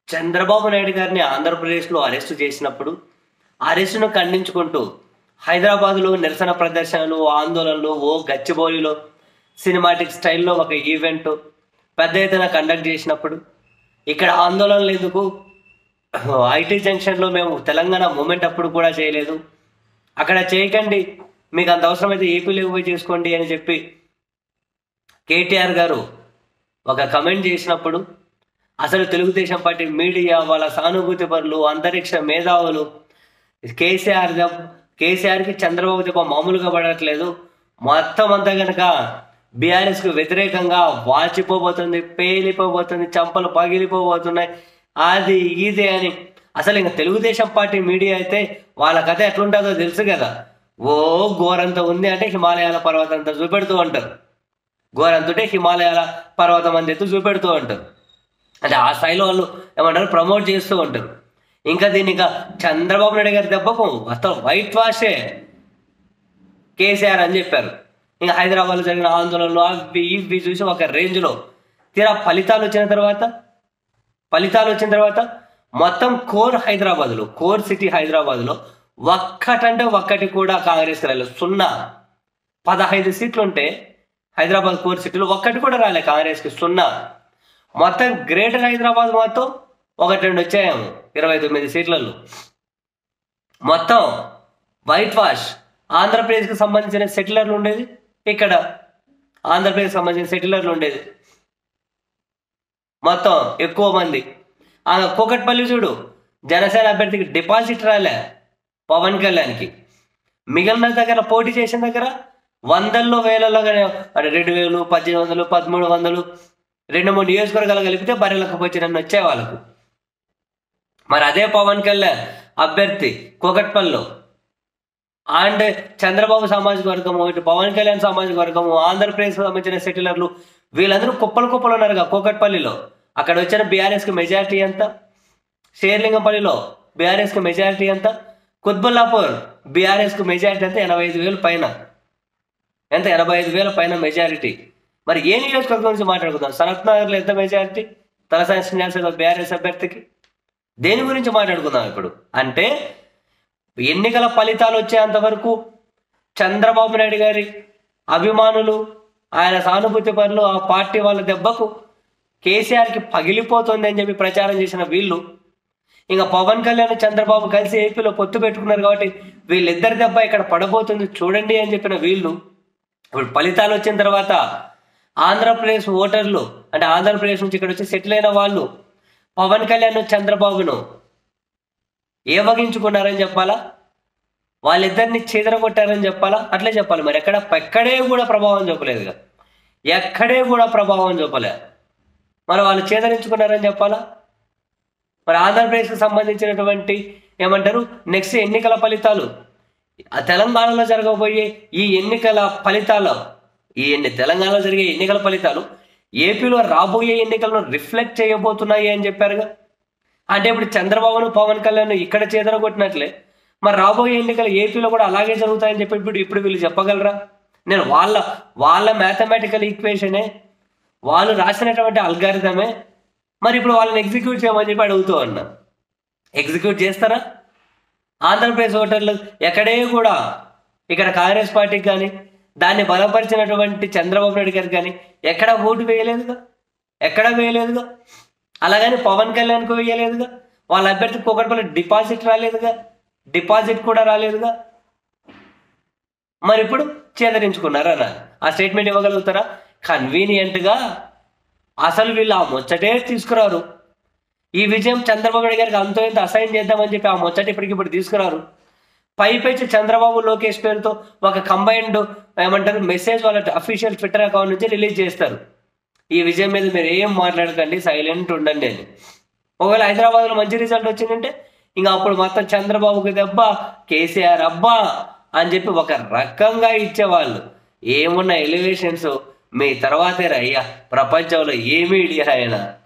చంద్రబాబు నాయుడు గారిని ఆంధ్రప్రదేశ్లో అరెస్టు చేసినప్పుడు అరెస్టును ఖండించుకుంటూ హైదరాబాద్లో నిరసన ప్రదర్శనలు ఆందోళనలు ఓ గచ్చిబౌలిలో సినిమాటిక్ స్టైల్లో ఒక ఈవెంట్ పెద్ద ఎత్తున కండక్ట్ చేసినప్పుడు ఇక్కడ ఆందోళనలు ఎందుకు ఐటీ జంక్షన్లో మేము తెలంగాణ మూమెంట్ అప్పుడు కూడా చేయలేదు అక్కడ చేయకండి మీకు అంత అవసరమైతే ఏపీలో పోయి చేసుకోండి అని చెప్పి కేటీఆర్ గారు ఒక కమెంట్ చేసినప్పుడు అసలు తెలుగుదేశం పార్టీ మీడియా వాళ్ళ సానుభూతి పరులు అంతరిక్ష మేధావులు కేసీఆర్ దెబ్బ కేసీఆర్కి చంద్రబాబు దెబ్బ మామూలుగా పడట్లేదు మొత్తం అంతా కనుక బీఆర్ఎస్కు వ్యతిరేకంగా వాచిపోబోతుంది పేలిపోబోతుంది చంపలు పగిలిపోబోతున్నాయి అది ఇది అని అసలు ఇంకా తెలుగుదేశం పార్టీ మీడియా అయితే వాళ్ళ కథ ఎట్లుంటుందో తెలుసు కదా ఓ ఘోరంత ఉంది అంటే హిమాలయాల పర్వతంతో చూపెడుతూ ఉంటారు ఘోరంతుంటే హిమాలయాల పర్వతం అని ఎత్తు చూపెడుతూ ఉంటారు అంటే ఆ స్థాయిలో వాళ్ళు ఏమంటారు ప్రమోట్ చేస్తూ ఉంటారు ఇంకా దీన్ని ఇంకా చంద్రబాబు నాయుడు గారి దెబ్బకు మొత్తం వైట్ వాషే కేసీఆర్ అని చెప్పారు ఇంకా హైదరాబాద్లో జరిగిన ఆందోళనలు అవి ఇవి చూసి ఒక రేంజ్లో తీరా ఫలితాలు వచ్చిన తర్వాత ఫలితాలు వచ్చిన తర్వాత మొత్తం కోర్ హైదరాబాద్లో కోర్ సిటీ హైదరాబాద్లో ఒక్కటంటే ఒక్కటి కూడా కాంగ్రెస్ రాలేదు సున్నా పదహైదు సీట్లు ఉంటే హైదరాబాద్ కోర్ సిటీలో ఒక్కటి కూడా రాలే కాంగ్రెస్కి సున్నా మొత్తం గ్రేటర్ హైదరాబాద్ మొత్తం ఒకటి రెండు వచ్చాయేమో ఇరవై తొమ్మిది సీట్లలో మొత్తం వైట్ వాష్ ఆంధ్రప్రదేశ్కి సంబంధించిన సెటిలర్లు ఉండేది ఇక్కడ ఆంధ్రప్రదేశ్కి సంబంధించిన సెటిలర్లు ఉండేది మొత్తం ఎక్కువ మంది ఆ కూకట్పల్లి చూడు జనసేన అభ్యర్థికి డిపాజిట్ రాలే పవన్ కళ్యాణ్కి మిగిలిన దగ్గర పోటీ చేసిన దగ్గర వందల్లో వేలలో కానీ అంటే రెండు వేలు పద్దెనిమిది వందలు పదమూడు వందలు రెండు మూడు నియోజకవర్గాలు కలిపితే బర్రెలకు వచ్చి నన్ను వచ్చే వాళ్ళకు మరి అదే పవన్ కళ్యాణ్ అభ్యర్థి కూకట్పల్లిలో అండ్ చంద్రబాబు సామాజిక వర్గము ఇటు పవన్ కళ్యాణ్ సామాజిక వర్గము ఆంధ్రప్రదేశ్ సంబంధించిన సెటిలర్లు వీళ్ళందరూ కుప్పలు కుప్పలు ఉన్నారుగా కూకట్పల్లిలో అక్కడ వచ్చిన బీఆర్ఎస్కి మెజారిటీ ఎంత షేర్లింగంపల్లిలో బీఆర్ఎస్కి మెజారిటీ ఎంత కుత్బుల్లాపూర్ బీఆర్ఎస్కి మెజారిటీ ఎంత ఎనభై ఐదు వేలు పైన ఎంత ఎనభై ఐదు వేల పైన మెజారిటీ మరి ఏ నియోజకవర్గం గురించి మాట్లాడుకుందాం సనత్ నగర్లో ఎంత మెజారిటీ తలసాని శ్రీనివాస్ యాదవ్ బీఆర్ఎస్ అభ్యర్థికి దేని గురించి మాట్లాడుకుందాం ఇప్పుడు అంటే ఎన్నికల ఫలితాలు వచ్చేంత వరకు చంద్రబాబు నాయుడు గారి అభిమానులు ఆయన సానుభూతి పరులు ఆ పార్టీ వాళ్ళ దెబ్బకు కేసీఆర్కి పగిలిపోతుంది అని చెప్పి ప్రచారం చేసిన వీళ్ళు ఇంకా పవన్ కళ్యాణ్ చంద్రబాబు కలిసి ఏపీలో పొత్తు పెట్టుకున్నారు కాబట్టి వీళ్ళిద్దరి దెబ్బ ఇక్కడ పడబోతుంది చూడండి అని చెప్పిన వీళ్ళు ఇప్పుడు ఫలితాలు వచ్చిన తర్వాత ఆంధ్రప్రదేశ్ ఓటర్లు అంటే ఆంధ్రప్రదేశ్ నుంచి ఇక్కడ వచ్చి సెటిల్ అయిన వాళ్ళు పవన్ కళ్యాణ్ చంద్రబాబును ఏవగించుకున్నారని చెప్పాలా వాళ్ళిద్దరిని చెదరగొట్టారని చెప్పాలా అట్లే చెప్పాలి మరి ఎక్కడ ఎక్కడే కూడా ప్రభావం చూపలేదుగా ఎక్కడే కూడా ప్రభావం చూపలే మరి వాళ్ళు చేదరించుకున్నారని చెప్పాలా మరి ఆంధ్రప్రదేశ్కి సంబంధించినటువంటి ఏమంటారు నెక్స్ట్ ఎన్నికల ఫలితాలు ఆ తెలంగాణలో జరగబోయే ఈ ఎన్నికల ఫలితాలు ఈ ఎన్ని తెలంగాణలో జరిగే ఎన్నికల ఫలితాలు ఏపీలో రాబోయే ఎన్నికలను రిఫ్లెక్ట్ చేయబోతున్నాయి అని చెప్పారుగా అంటే ఇప్పుడు చంద్రబాబును పవన్ కళ్యాణ్ ఇక్కడ చేదరగొట్టినట్లే మరి రాబోయే ఎన్నికలు ఏపీలో కూడా అలాగే జరుగుతాయని చెప్పి ఇప్పుడు ఇప్పుడు వీళ్ళు చెప్పగలరా నేను వాళ్ళ వాళ్ళ మ్యాథమెటికల్ ఈక్వేషనే వాళ్ళు రాసినటువంటి అల్గారిథమే మరి ఇప్పుడు వాళ్ళని ఎగ్జిక్యూట్ చేయమని చెప్పి అడుగుతూ ఉన్నా ఎగ్జిక్యూట్ చేస్తారా ఆంధ్రప్రదేశ్ ఓటర్లు ఎక్కడే కూడా ఇక్కడ కాంగ్రెస్ పార్టీకి కానీ దాన్ని బలపరిచినటువంటి చంద్రబాబు నాయుడు గారికి కానీ ఎక్కడ ఓటు వేయలేదుగా ఎక్కడ వేయలేదుగా అలాగని పవన్ కళ్యాణ్కి వేయలేదుగా వాళ్ళ అభ్యర్థికి కూకట్పల్లి డిపాజిట్ రాలేదుగా డిపాజిట్ కూడా రాలేదుగా మరి ఇప్పుడు చేదరించుకున్నారా అన్న ఆ స్టేట్మెంట్ ఇవ్వగలుగుతారా కన్వీనియంట్గా అసలు వీళ్ళు ఆ ముచ్చటే తీసుకురారు ఈ విజయం చంద్రబాబు నాయుడు గారికి అంతో ఇంత అసైన్ చేద్దామని చెప్పి ఆ ముచ్చట ఇప్పటికి ఇప్పుడు తీసుకురారు పైపెచ్చి చంద్రబాబు లోకేష్ పేరుతో ఒక కంబైన్డ్ ఏమంటారు మెసేజ్ వాళ్ళ అఫీషియల్ ట్విట్టర్ అకౌంట్ నుంచి రిలీజ్ చేస్తారు ఈ విజయం మీద మీరు ఏం మాట్లాడకండి సైలెంట్ ఉండండి అని ఒకవేళ హైదరాబాద్లో మంచి రిజల్ట్ వచ్చిందంటే ఇంకా అప్పుడు మొత్తం చంద్రబాబుకి దెబ్బ కేసీఆర్ అబ్బా అని చెప్పి ఒక రకంగా ఇచ్చేవాళ్ళు ఏమున్న ఎలివేషన్స్ మీ తర్వాతే అయ్యా ప్రపంచంలో ఏ మీడియా అయినా